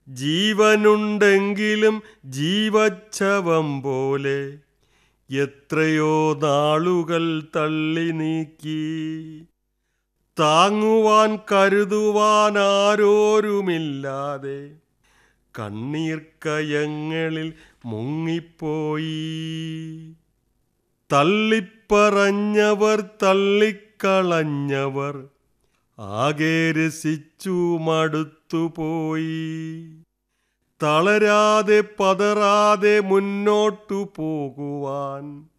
ജീവനുണ്ടെങ്കിലും ജീവച്ഛവം പോലെ എത്രയോ നാളുകൾ തള്ളി നീക്കി താങ്ങുവാൻ കരുതുവാൻ ആരോരുമില്ലാതെ കണ്ണീർ കയങ്ങളിൽ മുങ്ങിപ്പോയി തള്ളിപ്പറഞ്ഞവർ തള്ളിക്കളഞ്ഞവർ ആകെ രസിച്ചു മടുത്തുപോയി തളരാതെ പതറാതെ മുന്നോട്ടു പോകുവാൻ